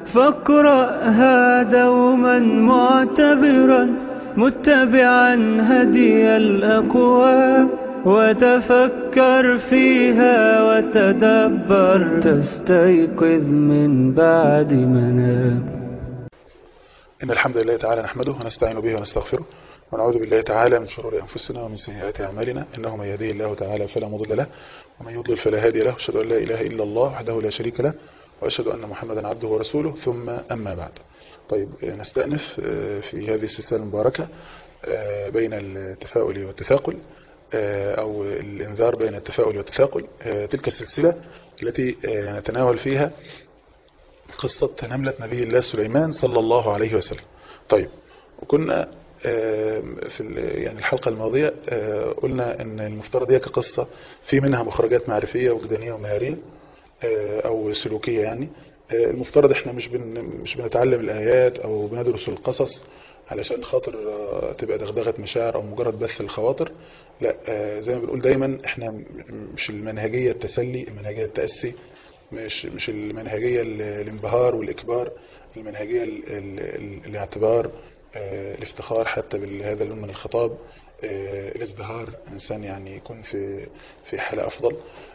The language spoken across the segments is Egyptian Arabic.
فاقرأها دوما معتبرا متبعا هدي الأقوام وتفكر فيها وتدبر تستيقظ من بعد منام إن الحمد لله تعالى نحمده ونستعين به ونستغفره ونعوذ بالله تعالى من شرور أنفسنا ومن سيئات أعمالنا إنه من يهديه الله تعالى فلا مضل له ومن يضلل فلا هادي له أشهد أن لا إله إلا الله وحده لا شريك له وأشهد أن محمدا عبده ورسوله ثم أما بعد طيب نستأنف في هذه السلسلة المباركة بين التفاؤل والتثاقل أو الإنذار بين التفاؤل والتثاقل تلك السلسلة التي نتناول فيها قصة نملة نبي الله سليمان صلى الله عليه وسلم طيب وكنا في يعني الحلقة الماضية قلنا ان المفترض هي كقصة في منها مخرجات معرفية وجدانية ومهارية او سلوكية يعني المفترض احنا مش بن مش بنتعلم الايات او بندرس القصص علشان خاطر تبقى دغدغة مشاعر او مجرد بث الخواطر لا زي ما بنقول دايما احنا مش المنهجية التسلي المنهجية التأسي مش مش المنهجية الانبهار والإكبار المنهجية الاعتبار الافتخار حتى بهذا اللون من الخطاب الازدهار الإنسان يعني يكون في في حالة أفضل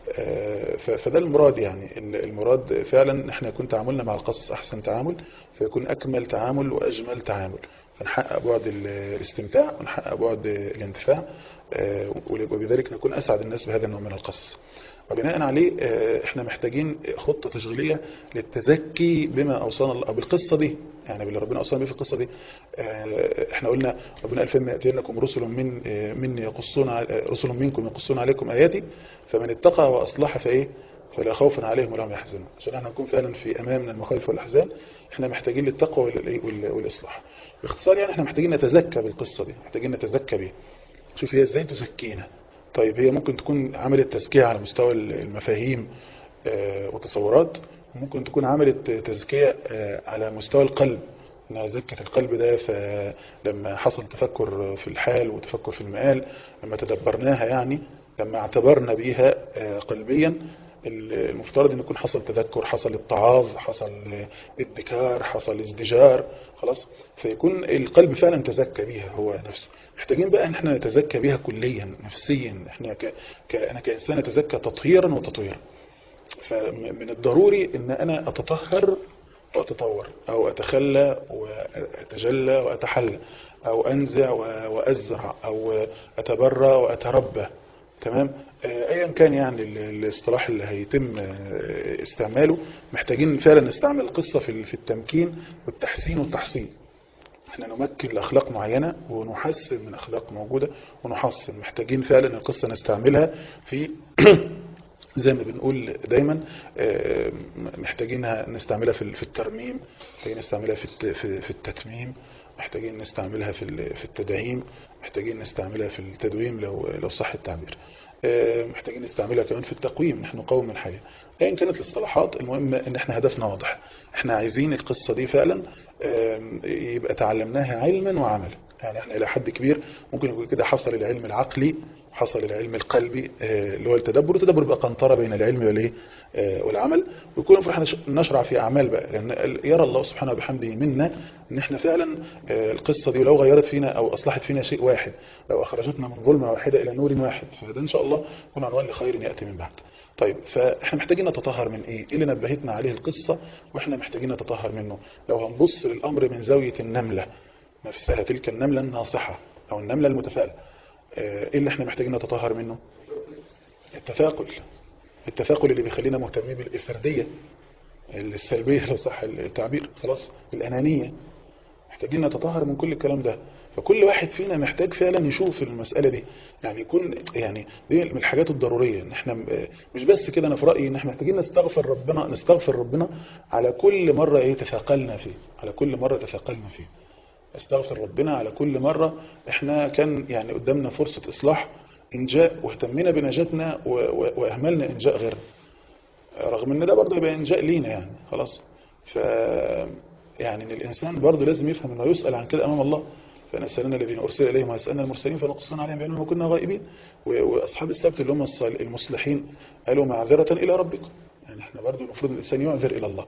فده المراد يعني المراد فعلا احنا يكون تعاملنا مع القصص أحسن تعامل فيكون أكمل تعامل وأجمل تعامل فنحقق بعد الاستمتاع ونحقق بعد الانتفاع وبذلك نكون أسعد الناس بهذا النوع من القصص وبناء عليه احنا محتاجين خطة تشغيلية للتزكي بما أوصانا الله أو بالقصة دي يعني باللي ربنا أوصانا به في القصة دي احنا قلنا ربنا قال فيما يأتينكم رسل من من يقصون رسل منكم يقصون عليكم آياتي فمن اتقى وأصلح فإيه فلا خوف عليهم ولا هم يحزنون عشان احنا نكون فعلا في أمان من المخاوف والأحزان احنا محتاجين للتقوى والإصلاح باختصار يعني احنا محتاجين نتزكى بالقصة دي محتاجين نتزكى بيها شوف هي ازاي تزكينا طيب هي ممكن تكون عملت تزكية على مستوى المفاهيم وتصورات وممكن تكون عملت تزكية على مستوى القلب انها زكت القلب ده فلما حصل تفكر في الحال وتفكر في المآل لما تدبرناها يعني لما اعتبرنا بيها قلبيا المفترض ان يكون حصل تذكر حصل اتعاظ حصل ادكار حصل ازدجار خلاص فيكون القلب فعلا تزكى بيها هو نفسه محتاجين بقى ان احنا نتزكى بيها كليا نفسيا احنا ك... ك... انا كانسان اتزكى تطهيرا وتطويرا فمن الضروري ان انا اتطهر واتطور او اتخلى واتجلى واتحلى او انزع وازرع او اتبرى واتربى تمام ايا كان يعني الاصطلاح اللي هيتم استعماله محتاجين فعلا نستعمل القصة في التمكين والتحسين والتحصين احنا نمكن لأخلاق معينة ونحسن من أخلاق موجودة ونحسن محتاجين فعلا القصة نستعملها في زي ما بنقول دايما محتاجينها نستعملها في الترميم محتاجين نستعملها في التتميم محتاجين نستعملها في التدعيم محتاجين نستعملها في التدويم لو لو صح التعبير محتاجين نستعملها كمان في التقويم نحن نقوم من حالها ايا كانت الاصطلاحات المهم ان احنا هدفنا واضح احنا عايزين القصة دي فعلا يبقى تعلمناها علما وعملا يعني احنا الى حد كبير ممكن يكون كده حصل العلم العقلي حصل العلم القلبي اللي هو التدبر التدبر يبقى قنطرة بين العلم والايه والعمل ويكون المفروض احنا نشرع في اعمال بقى لان يرى الله سبحانه وبحمده منا ان احنا فعلا القصة دي ولو غيرت فينا او اصلحت فينا شيء واحد لو اخرجتنا من ظلمة واحدة الى نور واحد فده ان شاء الله يكون عنوان لخير ياتي من بعد طيب فاحنا محتاجين نتطهر من ايه ايه اللي نبهتنا عليه القصة واحنا محتاجين نتطهر منه لو هنبص للامر من زاوية النملة نفسها تلك النملة الناصحة او النملة المتفائلة ايه اللي احنا محتاجين نتطهر منه التثاقل التثاقل اللي بيخلينا مهتمين بالفردية السلبية لو صح التعبير خلاص الأنانية محتاجين نتطهر من كل الكلام ده فكل واحد فينا محتاج فعلا يشوف المسألة دي يعني يكون يعني دي من الحاجات الضرورية ان احنا مش بس كده انا في رأيي ان احنا محتاجين نستغفر ربنا نستغفر ربنا على كل مرة ايه تثاقلنا فيه على كل مرة تثاقلنا فيه استغفر ربنا على كل مرة احنا كان يعني قدامنا فرصة اصلاح انجاء واهتمينا بنجاتنا واهملنا انجاء غيرنا رغم ان ده برضه يبقى انجاء لينا يعني خلاص ف يعني ان الانسان برضه لازم يفهم انه يسأل عن كده امام الله فنسألنا الذين أرسل إليهم ويسألنا المرسلين فنقصنا عليهم بأنهم كنا غائبين وأصحاب السبت اللي هم المصلحين قالوا معذرة إلى ربكم يعني احنا برضو المفروض الإنسان يعذر إلى الله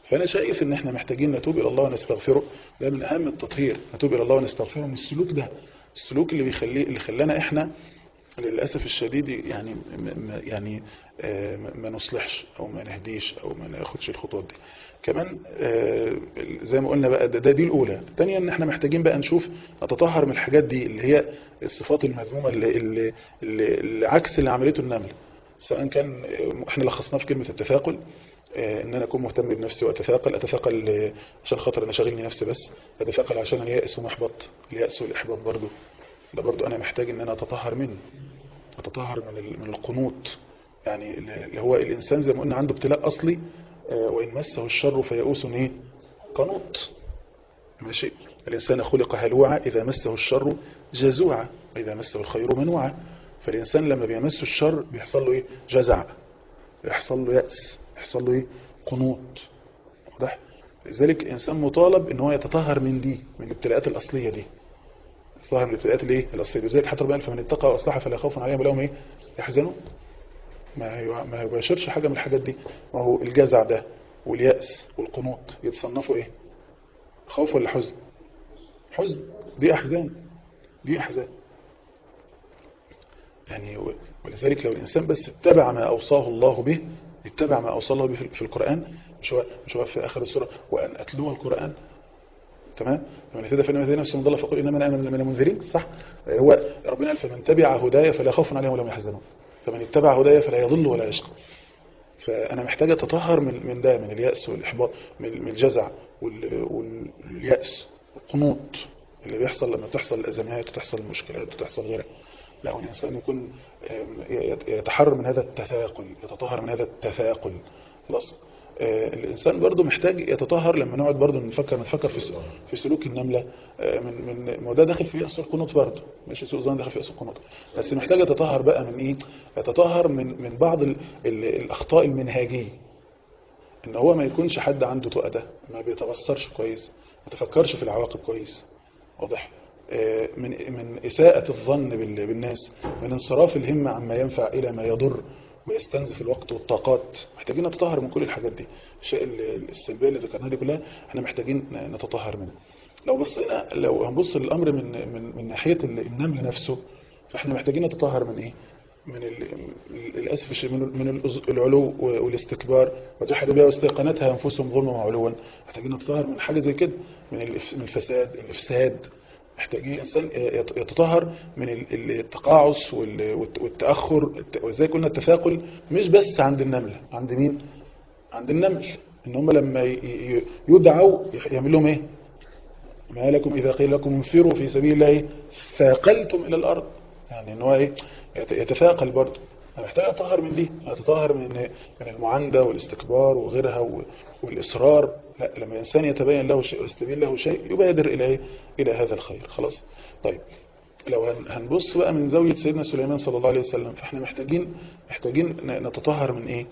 فانا شايف ان احنا محتاجين نتوب الى الله ونستغفره ده من اهم التطهير نتوب الى الله ونستغفره من السلوك ده السلوك اللي بيخليه اللي خلانا احنا للاسف الشديد يعني م- يعني آه، ما نصلحش او ما نهديش او ما ناخدش الخطوات دي كمان آه، زي ما قلنا بقى ده, ده دي الاولى الثانيه ان احنا محتاجين بقى نشوف نتطهر من الحاجات دي اللي هي الصفات المذمومه اللي, اللي, اللي, اللي عكس اللي عملته النمل سواء كان آه، احنا لخصناه في كلمه التثاقل آه، ان انا اكون مهتم بنفسي واتثاقل اتثاقل آه، عشان خاطر انا شاغلني نفسي بس اتثاقل عشان اليأس ومحبط اليأس والاحباط برضو ده برضو انا محتاج ان انا اتطهر منه اتطهر من ال- من القنوط يعني اللي هو الانسان زي ما قلنا عنده ابتلاء اصلي آه، وان مسه الشر فيئوس ايه قنوط ماشي الانسان خلق هلوعا اذا مسه الشر جزوعا واذا مسه الخير منوعا فالانسان لما بيمسه الشر بيحصل له ايه جزع بيحصل له يأس يحصل له ايه قنوط واضح لذلك الانسان مطالب ان هو يتطهر من دي من الابتلاءات الاصليه دي ظهر من الابتلاءات الايه الاصليه لذلك حتى ربنا قال فمن اتقى واصلح فلا خوف عليهم ولا هم ايه يحزنون ما هي- ما يباشرش حاجه من الحاجات دي ما هو الجزع ده واليأس والقنوط يتصنفوا ايه خوف ولا حزن حزن دي احزان دي احزان يعني و- ولذلك لو الانسان بس اتبع ما اوصاه الله به اتبع ما اوصاه الله به في- في القران مش هو مش هو في اخر السوره وان اتلو القران تمام فمن اهتدى فانما يهتدي نفسه من ضل فقل انما انا من المنذرين صح هو ربنا قال فمن تبع هدايا فلا خوف عليهم ولا هم يحزنون فمن اتبع هدايا فلا يضل ولا يشقى فانا محتاج اتطهر من من ده من الياس والاحباط من من الجزع وال- والياس والقنوط اللي بيحصل لما تحصل الازمات وتحصل المشكلات وتحصل غيرها لا والانسان يكون آم، يت- يتحرر من هذا التثاقل يتطهر من هذا التثاقل خلاص آه، الانسان برضه محتاج يتطهر لما نقعد برضه نفكر نفكر في س- في سلوك النمله آه، من من ما هو ده داخل في يأس القنوط برضه ماشي سوء ظن داخل في يأس القنوط بس محتاج يتطهر بقى من ايه يتطهر من من بعض ال ال الاخطاء المنهجيه ان هو ما يكونش حد عنده تؤدة ما بيتبصرش كويس ما تفكرش في العواقب كويس واضح آه، من من إساءة الظن بال- بالناس من انصراف الهمة عما ينفع إلى ما يضر ويستنزف الوقت والطاقات محتاجين نتطهر من كل الحاجات دي الشيء ال- السلبية اللي ذكرناها دي كلها احنا محتاجين ن- نتطهر منها لو بصينا لو هنبص للأمر من من من ناحية ال- النمل نفسه فاحنا محتاجين نتطهر من ايه من ال- للاسف الشديد من من الأز- العلو والاستكبار وجحدوا بها واستيقنتها انفسهم ظلما وعلوا محتاجين نتطهر من حاجه زي كده من الإف- من الفساد الافساد محتاجين الانسان يت- يتطهر من ال- ال- التقاعس وال- والت- والتاخر الت- وزي قلنا التثاقل مش بس عند النمله عند مين عند النمل ان هم لما ي- ي- يدعوا يعمل لهم ايه ما لكم إذا قيل لكم انفروا في سبيل الله ثاقلتم إلى الأرض يعني ان هو إيه يت- يتثاقل برضه أنا محتاج أتطهر من دي أتطهر من من المعاندة والاستكبار وغيرها و- والإصرار لا لما الإنسان يتبين له شيء ويستبين له شيء يبادر إلى إيه إلى هذا الخير خلاص طيب لو هن- هنبص بقى من زاوية سيدنا سليمان صلى الله عليه وسلم فاحنا محتاجين محتاجين ن- نتطهر من إيه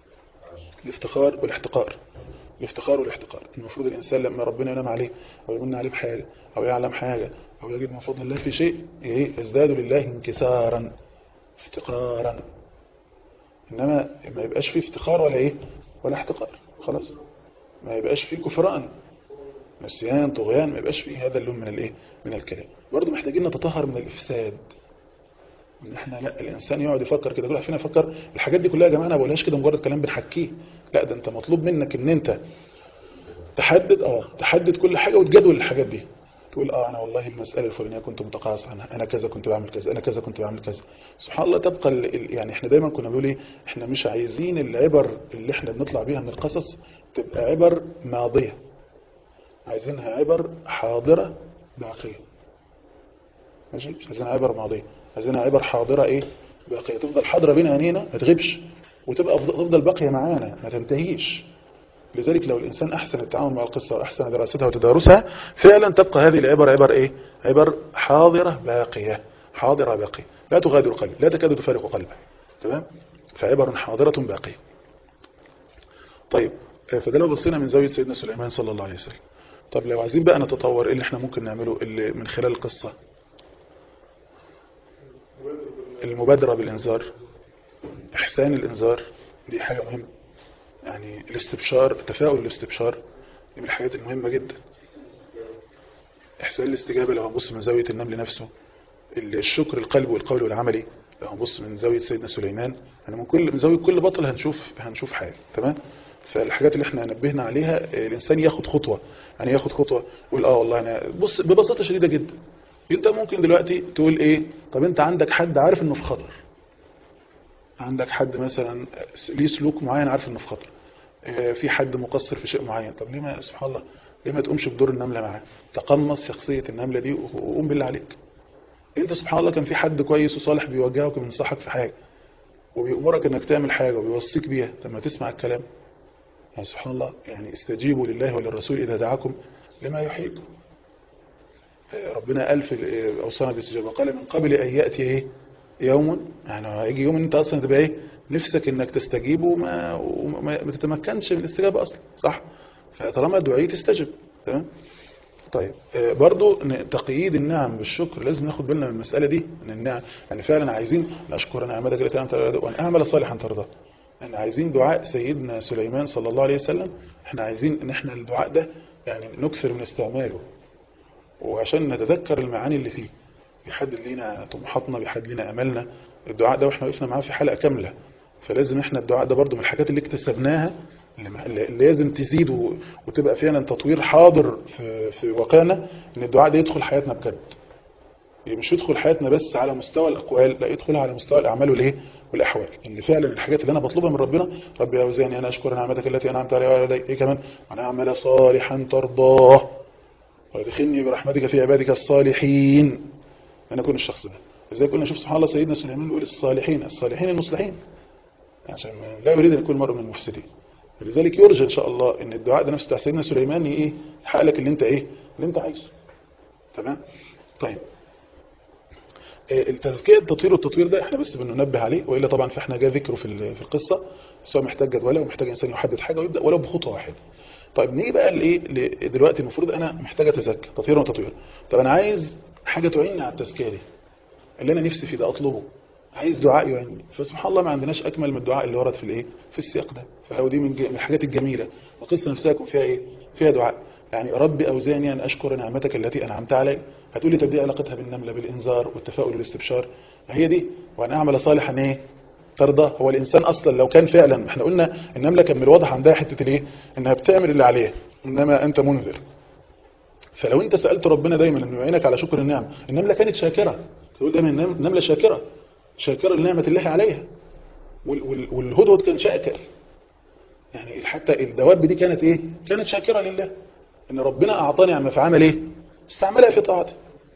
الافتخار والاحتقار الافتخار والاحتقار المفروض الإنسان لما ربنا ينام عليه أو يمن عليه بحاجة أو يعلم حاجة أو يجد من فضل الله في شيء إيه يزداد لله انكسارا افتقارا إنما ما يبقاش فيه افتخار ولا إيه ولا احتقار خلاص ما يبقاش فيه كفران نسيان طغيان ما يبقاش فيه هذا اللون من الايه من الكلام برضه محتاجين نتطهر من الافساد ان احنا لا الانسان يقعد يفكر كده كل واحد فينا يفكر الحاجات دي كلها يا جماعه انا ما بقولهاش كده مجرد كلام بنحكيه لا ده انت مطلوب منك ان انت تحدد اه تحدد كل حاجه وتجدول الحاجات دي تقول اه انا والله المساله الفلانيه كنت متقاعس عنها انا كذا كنت بعمل كذا انا كذا كنت بعمل كذا سبحان الله تبقى ال- ال- يعني احنا دايما كنا بنقول ايه احنا مش عايزين العبر اللي احنا بنطلع بيها من القصص تبقى عبر ماضيه عايزينها عبر حاضره باقيه ماشي مش عايزينها عبر ماضيه عايزينها عبر حاضره ايه باقيه تفضل حاضره بين عينينا ما تغيبش وتبقى فض- تفضل باقيه معانا ما تنتهيش لذلك لو الإنسان أحسن التعامل مع القصة وأحسن دراستها وتدارسها فعلا تبقى هذه العبر عبر إيه؟ عبر حاضرة باقية حاضرة باقية لا تغادر قلب لا تكاد تفارق قلبه تمام؟ فعبر حاضرة باقية طيب آه، فده لو بصينا من زاوية سيدنا سليمان صلى الله عليه وسلم طب لو عايزين بقى نتطور ايه اللي احنا ممكن نعمله اللي من خلال القصة المبادرة بالإنذار إحسان الإنذار دي حاجة مهمة يعني الاستبشار تفاؤل الاستبشار دي من الحاجات المهمة جدا إحسان الاستجابة لو هنبص من زاوية النمل نفسه الشكر القلب والقول والعملي لو هنبص من زاوية سيدنا سليمان يعني من كل من زاوية كل بطل هنشوف هنشوف حاجة تمام فالحاجات اللي احنا نبهنا عليها الإنسان ياخد خطوة يعني ياخد خطوة يقول اه والله أنا بص ببساطة شديدة جدا انت ممكن دلوقتي تقول ايه طب انت عندك حد عارف انه في خطر عندك حد مثلا ليه سلوك معين عارف انه في خطر اه في حد مقصر في شيء معين طب ليه ما سبحان الله ليه ما تقومش بدور النملة معاه تقمص شخصية النملة دي وقوم بالله عليك انت سبحان الله كان في حد كويس وصالح بيوجهك وبينصحك في حاجة وبيأمرك انك تعمل حاجة وبيوصيك بيها لما تسمع الكلام يعني سبحان الله يعني استجيبوا لله وللرسول إذا دعاكم لما يحييكم ربنا قال في أوصانا بالاستجابة قال من قبل أن يأتي إيه يوم يعني هيجي يوم أنت أصلا تبقى إيه نفسك إنك تستجيب وما, وما ما تتمكنش من الاستجابة أصلا صح فطالما دعيت استجب تمام طيب برضو تقييد النعم بالشكر لازم ناخد بالنا من المسألة دي ان النعم يعني فعلا عايزين نشكر نعمتك التي أنعمت علينا وأن أعمل صالحا ترضى احنا عايزين دعاء سيدنا سليمان صلى الله عليه وسلم احنا عايزين ان احنا الدعاء ده يعني نكثر من استعماله وعشان نتذكر المعاني اللي فيه بيحدد لنا طموحاتنا بيحدد لنا املنا الدعاء ده واحنا وقفنا معاه في حلقة كاملة فلازم احنا الدعاء ده برضو من الحاجات اللي اكتسبناها اللي لازم تزيد وتبقى فعلا تطوير حاضر في, في واقعنا ان الدعاء ده يدخل حياتنا بجد مش يدخل حياتنا بس على مستوى الأقوال لا يدخل على مستوى الأعمال والإيه والأحوال إن فعلا الحاجات اللي أنا بطلبها من ربنا ربي أوزاني أنا أشكر نعمتك التي أنعمت علي وعلى إيه كمان وأنا أعمل صالحا ترضاه وادخلني برحمتك في عبادك الصالحين أنا أكون الشخص ده إزاي كنا نشوف سبحان الله سيدنا سليمان يقول الصالحين الصالحين المصلحين عشان لا يريد أن يكون مرء من المفسدين لذلك يرجى إن شاء الله إن الدعاء ده نفسه بتاع سيدنا سليمان إيه يحقق لك اللي أنت إيه اللي أنت عايزه تمام طيب التزكية التطوير والتطوير ده احنا بس بننبه عليه وإلا طبعا فاحنا جاء ذكره في في القصة بس هو محتاج جدولة ومحتاج إنسان يحدد حاجة ويبدأ ولو بخطوة واحدة طيب نيجي بقى لإيه دلوقتي المفروض أنا محتاج أتزكى تطوير وتطوير طب أنا عايز حاجة تعيني على التزكية دي اللي أنا نفسي فيه ده أطلبه عايز دعاء يعني فسبحان الله ما عندناش أكمل من الدعاء اللي ورد في الإيه في السياق ده فهو دي من الحاجات الجميلة القصة نفسها يكون فيها إيه فيها دعاء يعني ربي أوزاني أن أشكر نعمتك التي أنعمت علي هتقولي طب دي علاقتها بالنملة بالإنذار والتفاؤل والاستبشار هي دي وأن أعمل صالحا إيه ترضى هو الإنسان أصلا لو كان فعلا احنا قلنا النملة كان من الواضح عندها حتة الإيه إنها بتعمل اللي عليها إنما أنت منذر فلو أنت سألت ربنا دايما أنه يعينك على شكر النعم النملة كانت شاكرة تقول دايما النملة شاكرة شاكرة لنعمة الله عليها والهدهد كان شاكر يعني حتى الدواب دي كانت إيه كانت شاكرة لله ان ربنا اعطاني نعمه فعمل ايه استعملها في طاعته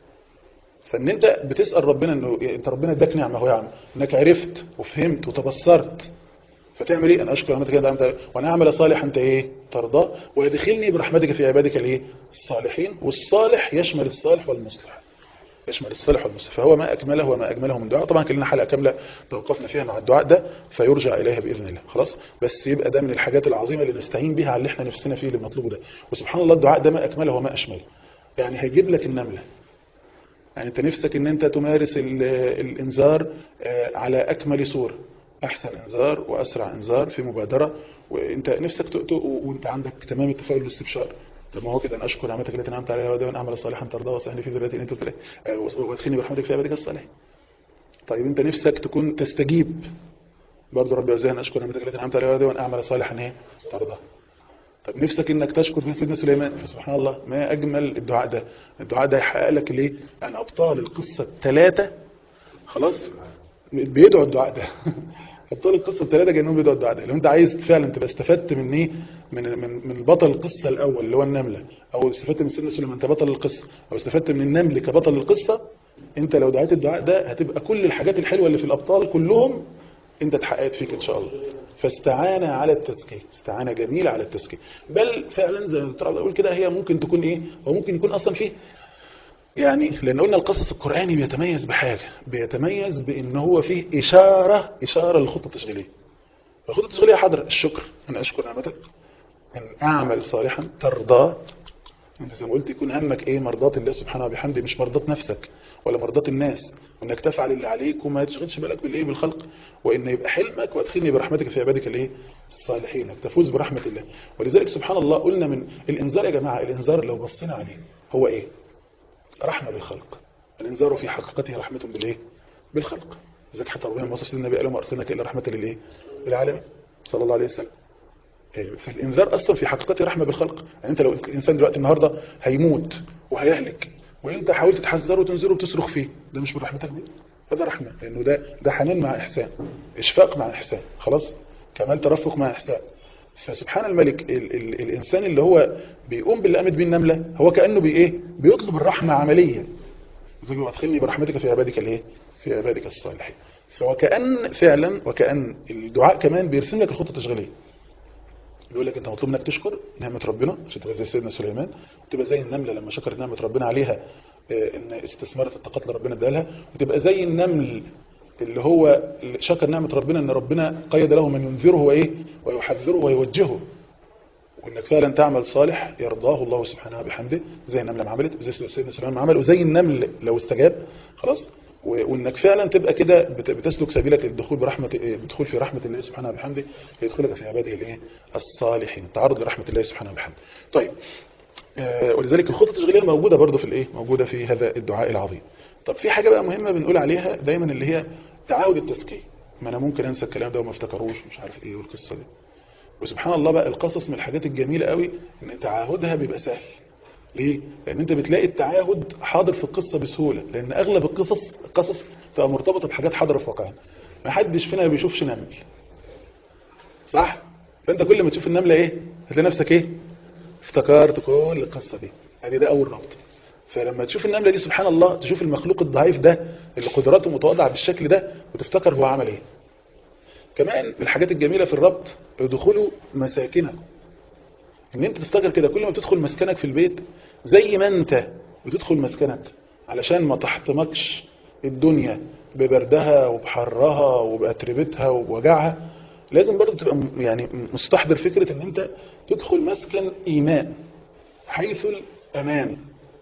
فان انت بتسال ربنا انه انت ربنا اداك نعمه اهو يا عم انك عرفت وفهمت وتبصرت فتعمل ايه انا اشكر نعمتك انت وانا اعمل صالح انت ايه ترضى ويدخلني برحمتك في عبادك الايه الصالحين والصالح يشمل الصالح والمصلح يشمل الصالح والمصلح فهو ما اكمله وما اجمله من دعاء طبعا كان لنا حلقه كامله توقفنا فيها مع الدعاء ده فيرجع اليها باذن الله خلاص بس يبقى ده من الحاجات العظيمه اللي نستعين بها على اللي احنا نفسنا فيه اللي بنطلبه ده وسبحان الله الدعاء ده ما اكمله وما اشمله يعني هيجيب لك النمله يعني انت نفسك ان انت تمارس الانذار على اكمل صوره احسن انذار واسرع انذار في مبادره وانت نفسك وانت عندك تمام التفاؤل والاستبشار طب ما هو كده انا اشكر نعمتك التي انعمت عليها ودائما اعمل صالحا ترضى واصلحني في ذريتي ان انت تلاقي وادخلني برحمتك في عبادك الصالحين طيب انت نفسك تكون تستجيب برضه ربي وزيها اشكر نعمتك التي انعمت عليها ودائما اعمل صالحا ايه ترضى طب نفسك انك تشكر في سيدنا سليمان فسبحان الله ما اجمل الدعاء ده الدعاء ده يحقق لك الايه يعني ابطال القصه الثلاثه خلاص بيدعوا الدعاء ده ابطال القصه الثلاثه كانهم بيدعوا الدعاء ده لو انت عايز فعلا تبقى استفدت من ايه من من من بطل القصه الاول اللي هو النمله او استفدت من سيدنا سليمان انت بطل القصه او استفدت من النمل كبطل القصه انت لو دعيت الدعاء ده هتبقى كل الحاجات الحلوه اللي في الابطال كلهم انت اتحققت فيك ان شاء الله فاستعانة على التزكية استعانة جميلة على التزكية بل فعلا زي ما ترى بقول كده هي ممكن تكون ايه هو ممكن يكون اصلا فيه يعني لان قلنا القصص القرآني بيتميز بحاجة بيتميز بان هو فيه اشارة اشارة للخطة التشغيلية الخطة التشغيلية حاضرة الشكر انا اشكر نعمتك ان اعمل صالحا ترضى انت زي ما قلت يكون همك ايه مرضات الله سبحانه وبحمده مش مرضات نفسك ولا مرضات الناس وانك تفعل اللي عليك وما تشغلش بالك بالايه بالخلق وان يبقى حلمك وادخلني برحمتك في عبادك الايه الصالحين انك تفوز برحمة الله ولذلك سبحان الله قلنا من الانذار يا جماعة الانذار لو بصينا عليه هو ايه رحمة بالخلق الانذار في حقيقته رحمة بالايه بالخلق لذلك حتى ربنا وصف سيدنا النبي قال ما ارسلناك الا رحمة للايه للعالمين صلى الله عليه وسلم فالإنذار أصلا في حقيقته رحمة بالخلق يعني أنت لو الإنسان دلوقتي النهاردة هيموت وهيهلك وأنت حاولت تحذره وتنذره وتصرخ فيه ده مش من رحمتك دي هذا رحمة لأنه ده ده حنان مع إحسان إشفاق مع إحسان خلاص كمال ترفق مع إحسان فسبحان الملك ال ال الإنسان اللي هو بيقوم باللي قامت بيه النملة هو كأنه بي إيه بيطلب الرحمة عمليا زي ما ادخلني برحمتك في عبادك الايه في عبادك الصالحين فوكأن فعلا وكأن الدعاء كمان بيرسم لك الخطة التشغيليه بيقول لك انت مطلوب انك تشكر نعمة ربنا عشان تبقى زي سيدنا سليمان وتبقى زي النملة لما شكرت نعمة ربنا عليها ان استثمرت الطاقات اللي ربنا ادالها وتبقى زي النمل اللي هو شكر نعمة ربنا ان ربنا قيد له من ينذره وايه ويحذره ويوجهه وانك فعلا تعمل صالح يرضاه الله سبحانه بحمده زي النملة ما عملت زي سيدنا سليمان ما عمل وزي النمل لو استجاب خلاص وانك فعلا تبقى كده بتسلك سبيلك للدخول برحمه الدخول في رحمه الله سبحانه وبحمده ليدخلك في عباده الايه الصالحين تعرض لرحمه الله سبحانه وبحمده طيب ولذلك الخطه التشغيليه موجوده برضه في الايه موجوده في هذا الدعاء العظيم طب في حاجه بقى مهمه بنقول عليها دايما اللي هي تعاود التزكيه ما انا ممكن انسى الكلام ده وما افتكروش مش عارف ايه والقصه دي وسبحان الله بقى القصص من الحاجات الجميله قوي ان تعاهدها بيبقى سهل ليه؟ لأن أنت بتلاقي التعاهد حاضر في القصة بسهولة لأن أغلب القصص القصص تبقى مرتبطة بحاجات حاضرة في واقعنا ما حدش فينا ما بيشوفش نمل صح؟ فأنت كل ما تشوف النملة إيه؟ هتلاقي نفسك إيه؟ افتكرت كل القصة دي هذه ده أول ربط فلما تشوف النملة دي سبحان الله تشوف المخلوق الضعيف ده اللي قدراته متواضعة بالشكل ده وتفتكر هو عمل إيه كمان من الحاجات الجميلة في الربط دخولوا مساكنكم ان انت تفتكر كده كل ما تدخل مسكنك في البيت زي ما انت بتدخل مسكنك علشان ما تحطمكش الدنيا ببردها وبحرها وبأتربتها وبوجعها لازم برضو تبقى يعني مستحضر فكرة ان انت تدخل مسكن ايمان حيث الامان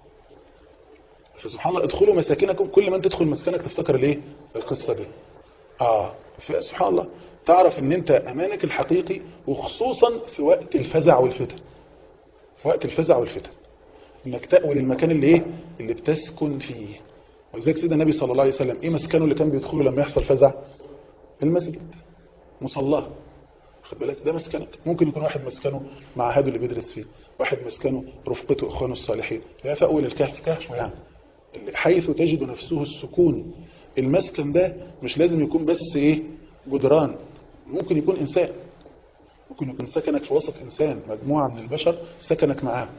فسبحان الله ادخلوا مساكنكم كل ما انت تدخل مسكنك تفتكر الايه القصة دي اه فسبحان الله تعرف ان انت امانك الحقيقي وخصوصا في وقت الفزع والفتن في وقت الفزع والفتن انك تأوي المكان اللي ايه اللي بتسكن فيه ولذلك سيدنا النبي صلى الله عليه وسلم ايه مسكنه اللي كان بيدخله لما يحصل فزع المسجد مصلاه خد بالك ده مسكنك ممكن يكون واحد مسكنه معهده اللي بيدرس فيه واحد مسكنه رفقته اخوانه الصالحين لا فأول الكهف كهف يعني حيث تجد نفسه السكون المسكن ده مش لازم يكون بس ايه جدران ممكن يكون إنسان ممكن يكون سكنك في وسط إنسان مجموعة من البشر سكنك معاه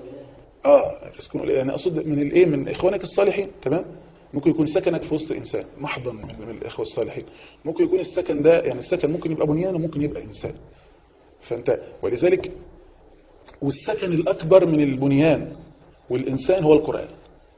آه تسكن يعني أقصد من الإيه من إخوانك الصالحين تمام ممكن يكون سكنك في وسط إنسان محضن من, من الإخوة الصالحين ممكن يكون السكن ده يعني السكن ممكن يبقى بنيان وممكن يبقى إنسان فأنت ولذلك والسكن الأكبر من البنيان والإنسان هو القرآن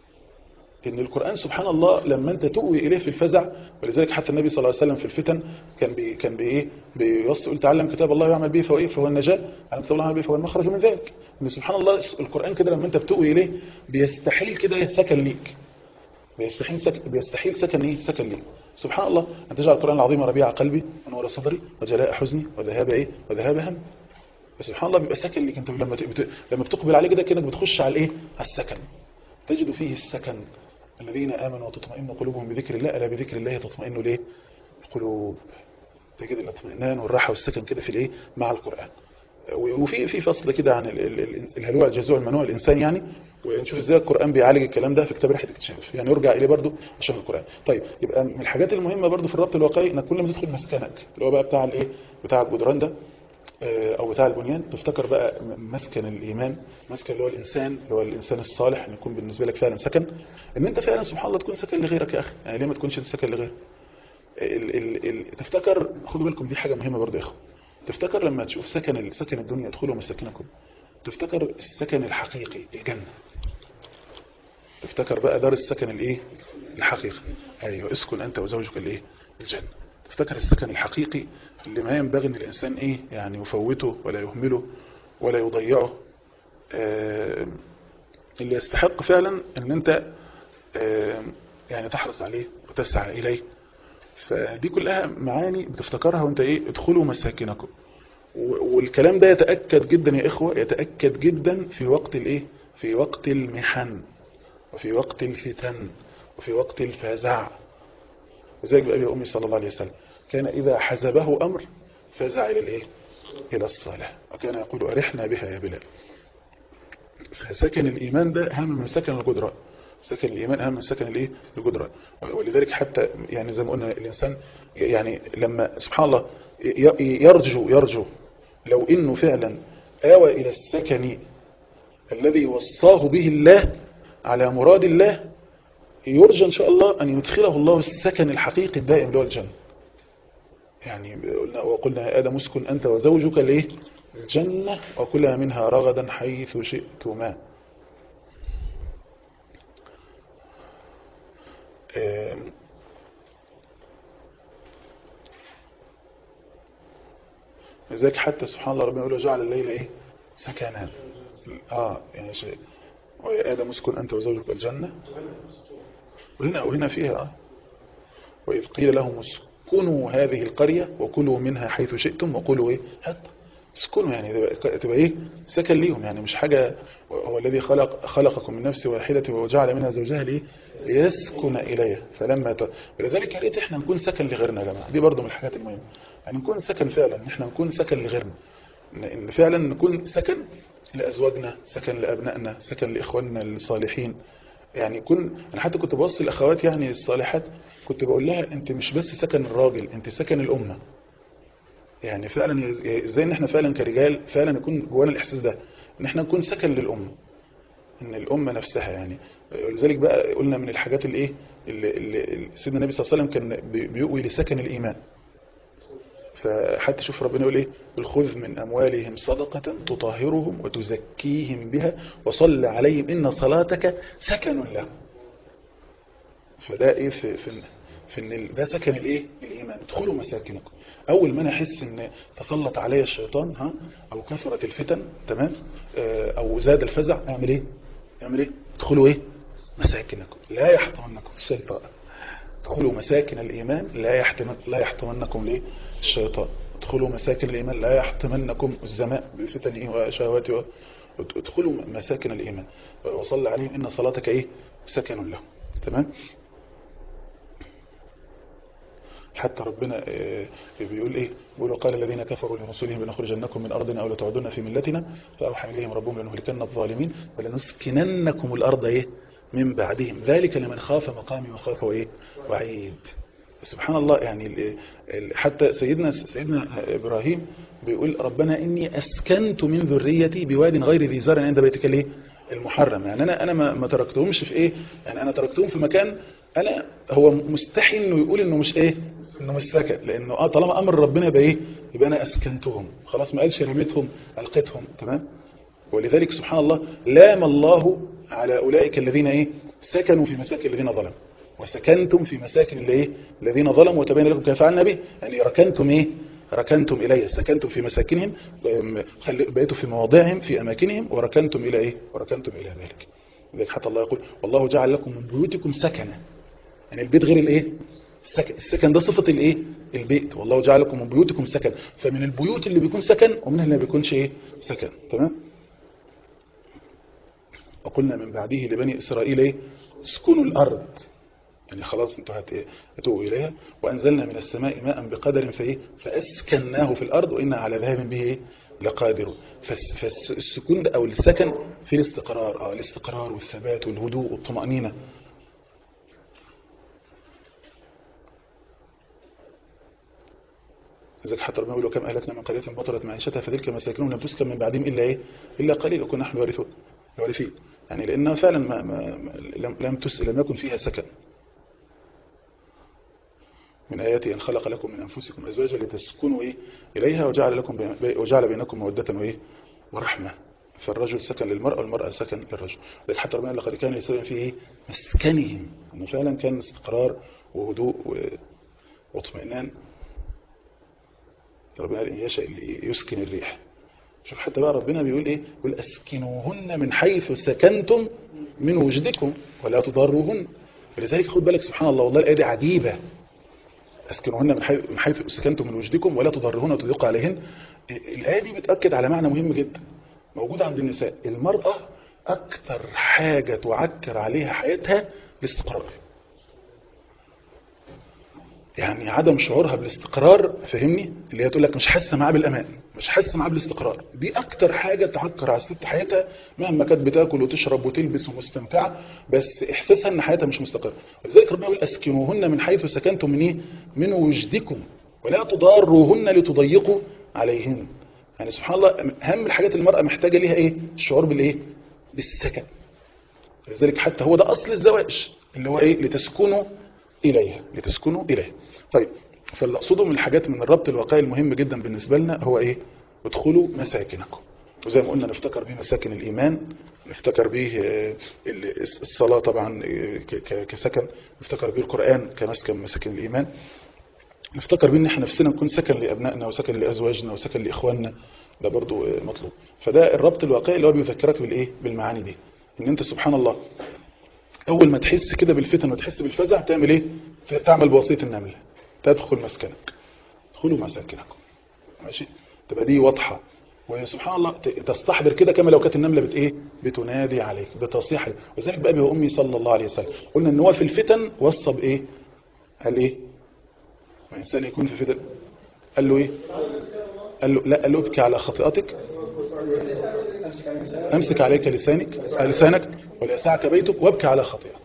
ان القرآن سبحان الله لما انت تؤوي اليه في الفزع ولذلك حتى النبي صلى الله عليه وسلم في الفتن كان بي كان بايه بيوصي يقول تعلم كتاب الله ويعمل به فهو ايه فهو النجاة علم كتاب الله ويعمل به فهو المخرج من ذلك ان سبحان الله القرآن كده لما انت بتؤوي اليه بيستحيل كده سكن ليك بيستحيل سكن بيستحيل سكن ايه سكن ليك سبحان الله ان تجعل القرآن العظيم ربيع قلبي ونور صدري وجلاء حزني وذهاب ايه وذهاب هم سبحان الله بيبقى سكن ليك انت لما لما بتقبل عليه كده كانك بتخش على الايه على السكن تجد فيه السكن الذين آمنوا وتطمئن قلوبهم بذكر الله ألا بذكر الله تطمئن ليه القلوب تجد الاطمئنان والراحة والسكن كده في الايه مع القرآن وفي في فصل كده عن الهلوع الجزوع المنوع الإنسان يعني ونشوف ازاي القرآن بيعالج الكلام ده في كتاب رحلة اكتشاف يعني يرجع إليه برضو عشان القرآن طيب يبقى من الحاجات المهمة برضو في الربط الواقعي انك كل ما تدخل مسكنك اللي هو بقى بتاع الايه بتاع الجدران ده او بتاع البنيان تفتكر بقى مسكن الايمان مسكن اللي هو الانسان اللي هو الانسان الصالح ان يكون بالنسبه لك فعلا سكن ان انت فعلا سبحان الله تكون سكن لغيرك يا اخي يعني ليه ما تكونش انت سكن لغيرك ال ال ال تفتكر خدوا بالكم دي حاجه مهمه برضه يا اخو تفتكر لما تشوف سكن سكن الدنيا ادخلوا مساكنكم تفتكر السكن الحقيقي الجنه تفتكر بقى دار السكن الايه الحقيقي ايوه اسكن انت وزوجك الايه الجنه تفتكر السكن الحقيقي اللي ما ينبغي ان الانسان ايه يعني يفوته ولا يهمله ولا يضيعه آه اللي يستحق فعلا ان انت آه يعني تحرص عليه وتسعى اليه فدي كلها معاني بتفتكرها وانت ايه ادخلوا مساكنكم و- والكلام ده يتأكد جدا يا إخوة يتأكد جدا في وقت الإيه في وقت المحن وفي وقت الفتن وفي وقت الفزع وذلك بأبي أمي صلى الله عليه وسلم كان إذا حزبه أمر فزع إلى الإيه إلى الصلاة وكان يقول أرحنا بها يا بلال فسكن الإيمان ده أهم من سكن الجدران سكن الإيمان أهم من سكن الإيه الجدران ولذلك حتى يعني زي ما قلنا الإنسان يعني لما سبحان الله ي- يرجو يرجو لو إنه فعلا آوى إلى السكن الذي وصاه به الله على مراد الله يرجى إن شاء الله أن يدخله الله السكن الحقيقي الدائم اللي هو الجنة يعني قلنا وقلنا يا آدم اسكن أنت وزوجك ليه الجنة وكلها منها رغدا حيث شئتما آم، لذلك حتى سبحان الله ربنا يقول وجعل الليل ايه سكنا اه يعني شيء ويا ادم اسكن انت وزوجك الجنه وهنا وهنا فيها اه واذ قيل لهم اسكنوا هذه القريه وكلوا منها حيث شئتم وقولوا ايه حتى اسكنوا يعني تبقى, تبقى ايه سكن ليهم يعني مش حاجه هو الذي خلق خلقكم من نفس واحده وجعل منها زوجها ليه ليسكن اليها فلما ت... ولذلك يا ريت احنا نكون سكن لغيرنا يا جماعه دي برضو من الحاجات المهمه يعني نكون سكن فعلا ان احنا نكون سكن لغيرنا ان إن فعلا نكون سكن لازواجنا سكن لابنائنا سكن لاخواننا الصالحين يعني يكون انا حتى كنت بوصي الاخوات يعني الصالحات كنت بقول لها انت مش بس سكن الراجل انت سكن الامه يعني فعلا ي- ازاي ان احنا فعلا كرجال فعلا يكون جوانا الاحساس ده ان احنا نكون سكن للامه ان الامه نفسها يعني ولذلك بقى قلنا من الحاجات اللي ايه اللي, اللي سيدنا النبي صلى الله عليه وسلم كان بي- بيؤوي لسكن الايمان فحتى شوف ربنا يقول ايه قل خذ من اموالهم صدقه تطهرهم وتزكيهم بها وصل عليهم ان صلاتك سكن لهم فده ايه في في في ان ال- ده سكن الايه الايمان ادخلوا مساكنكم اول ما انا احس ان تسلط علي الشيطان ها او كثرت الفتن تمام آه، او زاد الفزع اعمل ايه اعمل ايه ادخلوا ايه مساكنكم لا يحطمنكم الشيطان ادخلوا مساكن الايمان لا يحتمن لا يحطمنكم ليه الشيطان ادخلوا مساكن الايمان لا يحطمنكم الزماء بفتنه وشهواته ادخلوا مساكن الايمان وصل عليهم ان صلاتك ايه سكن لهم تمام حتى ربنا آه، بيقول ايه بيقول قال الذين كفروا لرسلهم لنخرجنكم من ارضنا او لتعودن في ملتنا فاوحى اليهم ربهم لنهلكن الظالمين ولنسكننكم الارض ايه من بعدهم ذلك لمن خاف مقامي وخاف ايه وعيد سبحان الله يعني ال- ال- حتى سيدنا سيدنا ابراهيم بيقول ربنا اني اسكنت من ذريتي بواد غير ذي زرع عند بيتك الايه المحرم يعني انا انا ما ما تركتهمش في ايه يعني انا تركتهم في مكان انا هو مستحي انه يقول انه مش ايه انه مش سكن لانه اه طالما امر ربنا يبقى ايه يبقى انا اسكنتهم خلاص ما قالش رميتهم القيتهم تمام ولذلك سبحان الله لام الله على اولئك الذين ايه سكنوا في مساكن الذين ظلموا وسكنتم في مساكن اللي ايه الذين ظلموا وتبين لكم كيف فعلنا به يعني ركنتم ايه ركنتم اليه سكنتم في مساكنهم أم، خل- بقيتوا في مواضعهم في اماكنهم وركنتم الى ايه وركنتم الى ذلك لذلك حتى الله يقول والله جعل لكم من بيوتكم سكنا يعني البيت غير الايه السكن, السكن ده صفة الايه البيت والله جعل لكم من بيوتكم سكن فمن البيوت اللي بيكون سكن ومنها اللي ما بيكونش ايه سكن تمام وقلنا من بعده لبني اسرائيل ايه اسكنوا الارض يعني خلاص انتوا هت- هتوقوا اليها وانزلنا من السماء ماء بقدر فايه فاسكناه في الارض وانا على ذهاب به ايه لقادرون فالس- فالسكون ده او السكن في الاستقرار اه الاستقرار والثبات والهدوء والطمأنينة لذلك حتى ربنا يقول وكم أهلكنا من قرية بطلت معيشتها فتلك مساكنهم لم تسكن من بعدهم إلا إيه إلا قليل وكنا نحن الوارثون الوارثين يعني لأنها فعلا ما ما ما لم لم تس لم يكن فيها سكن من آياته أن خلق لكم من أنفسكم أزواجا لتسكنوا إيه إليها وجعل لكم بي وجعل بينكم مودة وإيه ورحمة فالرجل سكن للمرأة والمرأة سكن للرجل لذلك حتى ربنا لقد كان يسوي فيه إيه مسكنهم أنه فعلا كان استقرار وهدوء و- واطمئنان ربنا قال إن يشاء يسكن الريح شوف حتى بقى ربنا بيقول ايه يقول اسكنوهن من حيث سكنتم من وجدكم ولا تضروهن فلذلك خد بالك سبحان الله والله الايه دي عجيبه اسكنوهن من حيث من حيث سكنتم من وجدكم ولا تضرهن وتضيقوا عليهن الايه دي بتاكد على معنى مهم جدا موجود عند النساء المراه اكثر حاجه تعكر عليها حياتها الاستقرار يعني عدم شعورها بالاستقرار فهمني اللي هي تقول لك مش حاسه معاه بالامان مش حاسه معاه بالاستقرار دي اكتر حاجه تعكر على الست حياتها مهما كانت بتاكل وتشرب وتلبس ومستمتعه بس احساسها ان حياتها مش مستقره ولذلك ربنا يقول اسكنوهن من حيث سكنتم من ايه من وجدكم ولا تضاروهن لتضيقوا عليهن يعني سبحان الله اهم الحاجات المراه محتاجه ليها ايه الشعور بالايه بالسكن لذلك حتى هو ده اصل الزواج اللي هو ايه لتسكنوا إليها لتسكنوا إليها طيب فاللي أقصده من الحاجات من الربط الواقعي المهم جدا بالنسبة لنا هو إيه ادخلوا مساكنكم وزي ما قلنا نفتكر به مساكن الإيمان نفتكر به الصلاة طبعا كسكن نفتكر به القرآن كمسكن مساكن الإيمان نفتكر به ان احنا نفسنا نكون سكن لأبنائنا وسكن لأزواجنا وسكن لإخواننا ده برضو مطلوب فده الربط الواقعي اللي هو بيذكرك بالإيه بالمعاني دي ان انت سبحان الله اول ما تحس كده بالفتن وتحس بالفزع تعمل ايه تعمل بوصيه النمل تدخل مسكنك ادخلوا مساكنكم ماشي تبقى دي واضحه وسبحان الله تستحضر كده كما لو كانت النمله بت ايه بتنادي عليك بتصيح عليك وذلك بقى وامي صلى الله عليه وسلم قلنا ان هو في الفتن وصى بايه قال ايه ما الانسان يكون في فتن قال له ايه قال له لا قال له ابكي على خطيئتك امسك عليك لسانك لسانك وليسعك بيتك وابكي على خطيئتك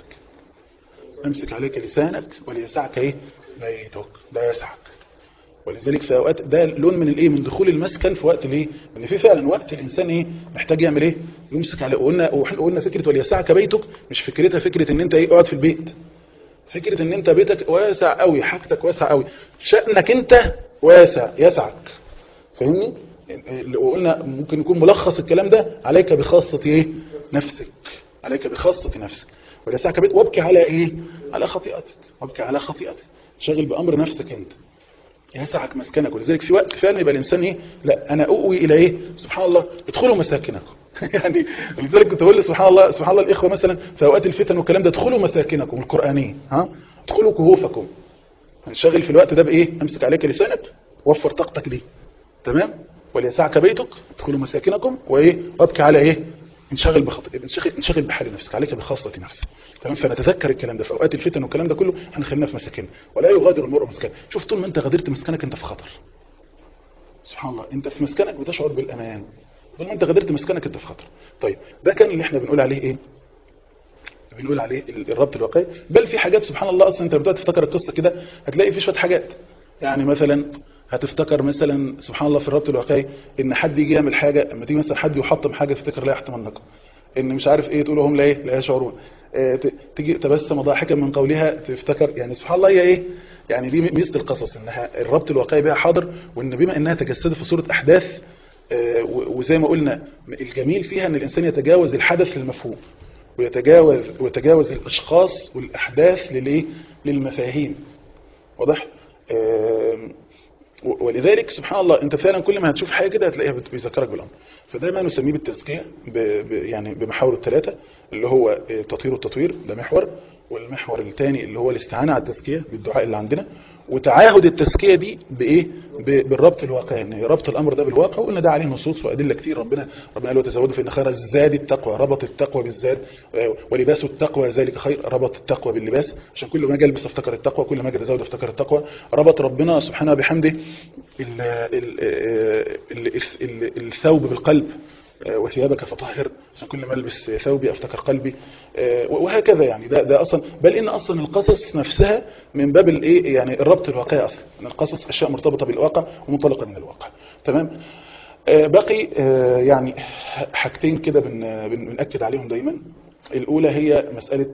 امسك عليك لسانك وليسعك ايه بيتك ده يسعك ولذلك في اوقات ده لون من الايه من دخول المسكن في وقت الايه ان في فعلا وقت الانسان ايه محتاج يعمل ايه يمسك عليه وقلنا وقلنا فكره وليسعك بيتك مش فكرتها فكره ان انت ايه اقعد في البيت فكره ان انت بيتك واسع قوي حاجتك واسع قوي شأنك انت واسع يسعك فاهمني وقلنا ممكن يكون ملخص الكلام ده عليك بخاصة ايه نفسك عليك بخاصة نفسك وليسعك بيت وابكي على ايه على خطيئتك وابكي على خطيئتك شغل بأمر نفسك انت يسعك مسكنك ولذلك في وقت فعلا يبقى الانسان ايه لا انا اؤوي الى ايه سبحان الله ادخلوا مساكنكم يعني لذلك كنت بقول سبحان الله سبحان الله الاخوه مثلا في اوقات الفتن والكلام ده ادخلوا مساكنكم القرانيه ها ادخلوا كهوفكم هنشغل في الوقت ده بايه امسك عليك لسانك وفر طاقتك دي تمام وليسعك بيتك ادخلوا مساكنكم وايه وابكي على ايه انشغل بخط انشغل انشغل بحال نفسك عليك بخاصه نفسك تمام فنتذكر الكلام ده في اوقات الفتن والكلام ده كله احنا خلينا في مساكن ولا يغادر المرء مسكن شوف طول ما انت غادرت مسكنك انت في خطر سبحان الله انت في مسكنك بتشعر بالامان طول ما انت غادرت مسكنك انت في خطر طيب ده كان اللي احنا بنقول عليه ايه بنقول عليه الربط الواقعي بل في حاجات سبحان الله اصلا انت بتقعد تفتكر القصه كده هتلاقي في شويه حاجات يعني مثلا هتفتكر مثلا سبحان الله في الربط الواقعي ان حد يجي يعمل حاجه اما تيجي مثلا حد يحطم حاجه تفتكر لا يحتمنكم ان مش عارف ايه تقول هم لا ايه لا يشعرون اه تيجي تبسم ضاحكا من قولها تفتكر يعني سبحان الله هي ايه يعني دي ميزه القصص انها الربط الواقعي بها حاضر وان بما انها تجسدت في صوره احداث اه وزي ما قلنا الجميل فيها ان الانسان يتجاوز الحدث للمفهوم ويتجاوز ويتجاوز الاشخاص والاحداث للايه للمفاهيم واضح اه ولذلك سبحان الله انت فعلا كل ما هتشوف حاجه كده هتلاقيها بيذكرك بالامر فده ما نسميه بالتزكيه ب ب يعني بمحاور الثلاثه اللي هو التطهير والتطوير ده محور والمحور الثاني اللي هو الاستعانه على التزكيه بالدعاء اللي عندنا وتعاهد التزكيه دي بايه بالربط الواقعي ان ربط الامر ده بالواقع وقلنا ده عليه نصوص وادله كتير ربنا ربنا قال وتزودوا فان خير الزاد التقوى ربط التقوى بالزاد ولباس التقوى ذلك خير ربط التقوى باللباس عشان كل ما اجي البس افتكر التقوى كل ما اجي اتزود افتكر التقوى ربط ربنا سبحانه وبحمده ال ال ال ال الثوب بالقلب وثيابك فطهر عشان كل ما البس ثوبي افتكر قلبي وهكذا يعني ده ده اصلا بل ان اصلا القصص نفسها من باب الايه يعني الربط الواقعي اصلا ان القصص اشياء مرتبطه بالواقع ومنطلقه من الواقع تمام باقي يعني حاجتين كده بنأكد عليهم دايما الاولى هي مساله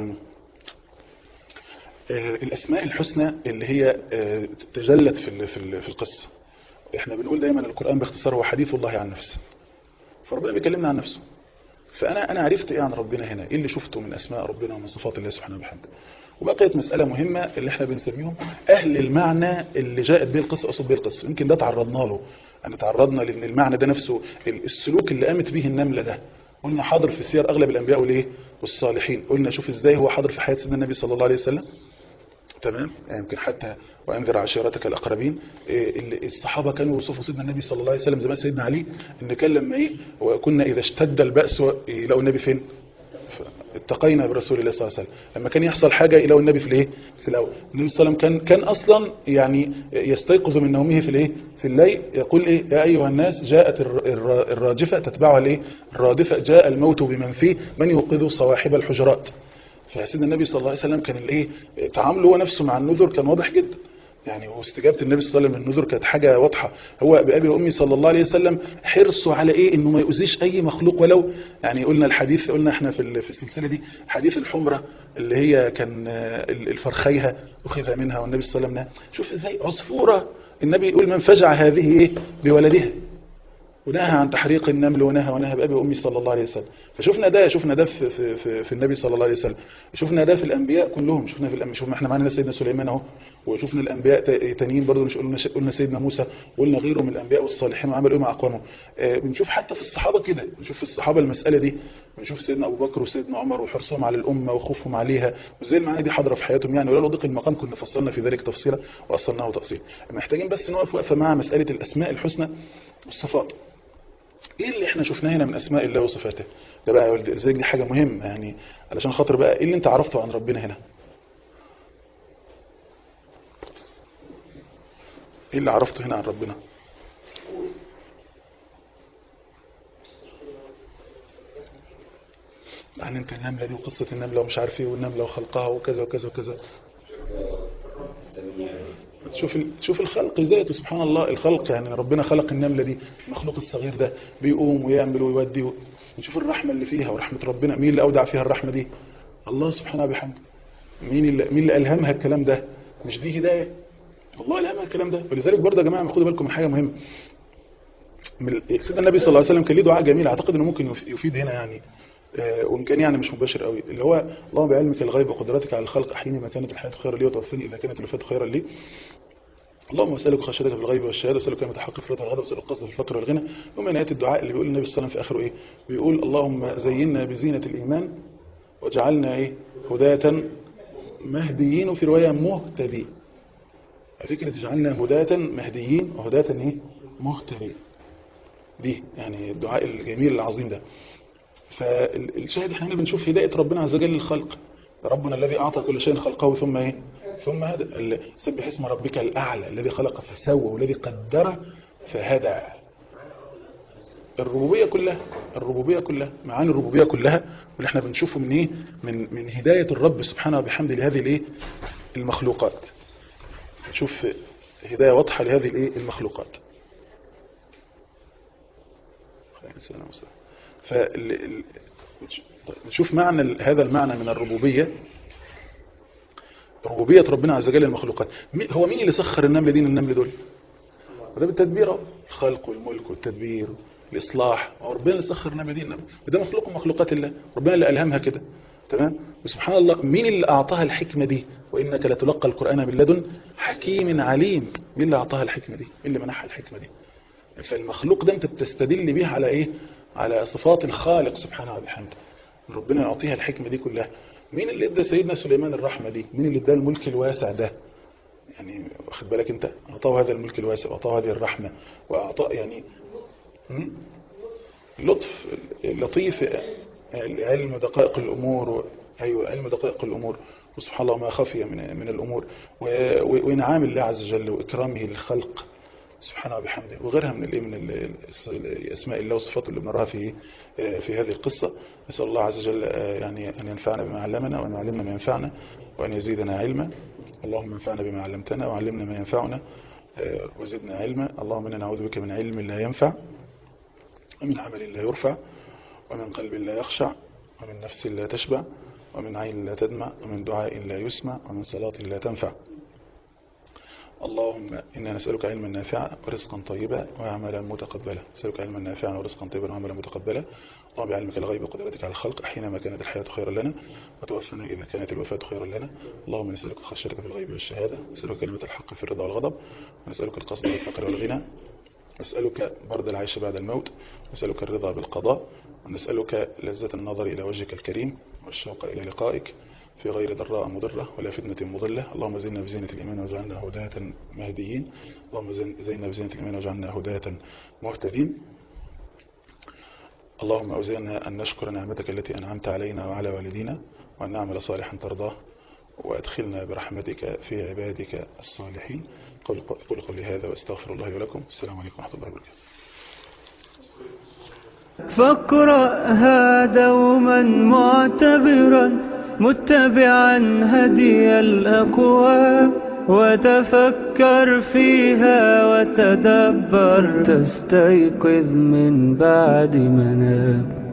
الاسماء الحسنى اللي هي تجلت في في القصه احنا بنقول دايما القران باختصار هو حديث الله عن نفسه فربنا بيكلمنا عن نفسه فانا انا عرفت ايه عن ربنا هنا ايه اللي شفته من اسماء ربنا ومن صفات الله سبحانه وبحمده وبقيت مسألة مهمة اللي احنا بنسميهم أهل المعنى اللي جاءت به القصة أقصد به القصة يمكن ده تعرضنا له أن تعرضنا لأن المعنى ده نفسه السلوك اللي قامت به النملة ده قلنا حاضر في سير أغلب الأنبياء والإيه والصالحين قلنا شوف إزاي هو حاضر في حياة سيدنا النبي صلى الله عليه وسلم تمام يعني يمكن حتى وانذر عشيرتك الاقربين إيه، ال- الصحابه كانوا يوصفوا سيدنا النبي صلى الله عليه وسلم زي ما سيدنا علي ان كان لما ايه وكنا اذا اشتد الباس و- يلاقوا النبي فين اتقينا برسول الله صلى الله عليه وسلم لما كان يحصل حاجه يلاقوا النبي في الايه في الاول النبي صلى الله عليه وسلم كان كان اصلا يعني يستيقظ من نومه في الايه في الليل يقول ايه يا ايها الناس جاءت الر- الر- الراجفه تتبعها الايه الرادفه جاء الموت بمن فيه من يوقظ صواحب الحجرات فسيدنا النبي صلى الله عليه وسلم كان الايه تعامله هو نفسه مع النذر كان واضح جدا يعني واستجابه النبي صلى الله عليه وسلم للنذر كانت حاجه واضحه هو بابي وامي صلى الله عليه وسلم حرصه على ايه انه ما يؤذيش اي مخلوق ولو يعني قلنا الحديث قلنا احنا في ال- في السلسله دي حديث الحمره اللي هي كان آه، ال- الفرخيها اخذ منها والنبي صلى الله عليه وسلم نهى. شوف ازاي عصفوره النبي يقول من فجع هذه ايه بولدها ونهى عن تحريق النمل ونهى ونهى بأبي وأمي صلى الله عليه وسلم فشفنا ده شفنا ده في, في, في, في النبي صلى الله عليه وسلم شفنا ده في الأنبياء كلهم شفنا في الأنبياء شفنا احنا معانا سيدنا سليمان اهو وشفنا الأنبياء تا- تانيين برضه مش قلنا قلنا سيدنا موسى وقلنا غيره من الأنبياء والصالحين وعملوا ايه مع أقوامهم آه بنشوف حتى في الصحابة كده بنشوف في الصحابة المسألة دي بنشوف سيدنا أبو بكر وسيدنا عمر وحرصهم على الأمة وخوفهم عليها وزي المعاني دي حاضرة في حياتهم يعني ولولا ضيق المقام كنا فصلنا في ذلك تفصيلا وأصلناه تفصيلا محتاجين بس نقف وقفة مع مسألة الأسماء الحسنى والصفات ايه اللي احنا شفناه هنا من اسماء الله وصفاته ده بقى يا ولد ازاي دي حاجه مهمه يعني علشان خاطر بقى ايه اللي انت عرفته عن ربنا هنا ايه اللي عرفته هنا عن ربنا عن انت النمله دي وقصه النمله ومش عارف ايه والنمله وخلقها وكذا وكذا وكذا تشوف ال- تشوف الخلق ذاته سبحان الله الخلق يعني ربنا خلق النملة دي المخلوق الصغير ده بيقوم ويعمل ويودي و- نشوف الرحمة اللي فيها ورحمة ربنا مين اللي أودع فيها الرحمة دي الله سبحانه وبحمده مين اللي مين اللي ألهمها الكلام ده مش دي هداية والله ألهمها الكلام ده ولذلك برضه يا جماعة خدوا بالكم من حاجة مهمة من سيدنا النبي صلى الله عليه وسلم كان ليه دعاء جميل اعتقد انه ممكن يف- يفيد هنا يعني آه، وان كان يعني مش مباشر قوي اللي هو اللهم بعلمك الغيب وقدرتك على الخلق احيني ما كانت الحياه خيرا لي وتوفني اذا كانت الوفاه خيرا لي اللهم اسالك خشيتك في الغيب والشهاده واسالك كلمه الحق في الرضا والغضب واسالك القصد في الفقر والغنى ومن ايات الدعاء اللي بيقول النبي صلى الله عليه وسلم في اخره ايه بيقول اللهم زينا بزينه الايمان وجعلنا ايه هداة مهديين وفي روايه مهتدين فكره جعلنا هداة مهديين وهداة ايه مهتدين دي يعني الدعاء الجميل العظيم ده فالشاهد احنا هنا بنشوف هداية ربنا عز وجل للخلق ربنا الذي أعطى كل شيء خلقه ثم إيه ثم هدى ال- سبح اسم ربك الأعلى الذي خلق فسوى والذي قدر فهدى الربوبية كلها الربوبية كلها معاني الربوبية كلها واللي احنا بنشوفه من ايه من من هداية الرب سبحانه وبحمده لهذه الايه المخلوقات نشوف هداية واضحة لهذه الايه المخلوقات فنشوف معنى ال- هذا المعنى من الربوبية ربوبية ربنا عز وجل المخلوقات مي- هو مين اللي سخر النمل دين النمل دول وده بالتدبير أهو. الخلق والملك والتدبير الإصلاح هو ربنا اللي سخر النمل دين النمل وده مخلوق من مخلوقات الله ربنا اللي ألهمها كده تمام وسبحان الله مين اللي أعطاها الحكمة دي وإنك لتلقى القرآن من لدن حكيم عليم مين اللي أعطاها الحكمة دي مين اللي منحها الحكمة دي فالمخلوق ده انت بتستدل بيه على ايه على صفات الخالق سبحانه وبحمده ربنا يعطيها الحكمة دي كلها مين اللي ادى سيدنا سليمان الرحمة دي مين اللي ادى الملك الواسع ده يعني واخد بالك انت اعطاه هذا الملك الواسع واعطاه هذه الرحمة واعطاه يعني م? لطف لطيف علم دقائق الامور و... ايوه علم دقائق الامور وسبحان الله ما خفي من من الامور و... و... وانعام الله عز وجل واكرامه للخلق سبحانه وبحمده وغيرها من الايه من ال- ال- اسماء الله وصفاته اللي بنراها في في هذه القصة نسأل الله عز وجل يعني أن ينفعنا بما علمنا وأن يعلمنا ما ينفعنا وأن يزيدنا علما اللهم انفعنا بما علمتنا وعلمنا ما ينفعنا وزدنا علما اللهم إنا نعوذ بك من علم لا ينفع ومن عمل لا يرفع ومن قلب لا يخشع ومن نفس لا تشبع ومن عين لا تدمع ومن دعاء لا يسمع ومن صلاة لا تنفع اللهم إنا نسألك علما نافعا ورزقا طيبا وعملا متقبلا نسألك علما نافعا ورزقا طيبا وعملا متقبلا اللهم بعلمك الغيب وقدرتك على الخلق حينما كانت الحياة خيرا لنا وتوفنا إذا كانت الوفاة خيرا لنا اللهم نسألك خشيتك في الغيب والشهادة نسألك كلمة الحق في الرضا والغضب ونسألك القصد والفقر والغنى نسألك برد العيش بعد الموت نسألك الرضا بالقضاء ونسألك لذة النظر إلى وجهك الكريم والشوق إلى لقائك في غير ضراء مضرة ولا فتنة مضلة اللهم زينا بزينة الإيمان واجعلنا هداة مهديين اللهم زينا بزينة الإيمان واجعلنا هداة مهتدين اللهم أوزعنا أن نشكر نعمتك التي أنعمت علينا وعلى والدينا وأن نعمل صالحا ترضاه وأدخلنا برحمتك في عبادك الصالحين قل قولي هذا واستغفر الله ولكم السلام عليكم ورحمة الله وبركاته فاقرأها دوما معتبرا متبعا هدي الأقوام وتفكر فيها وتدبر تستيقظ من بعد منام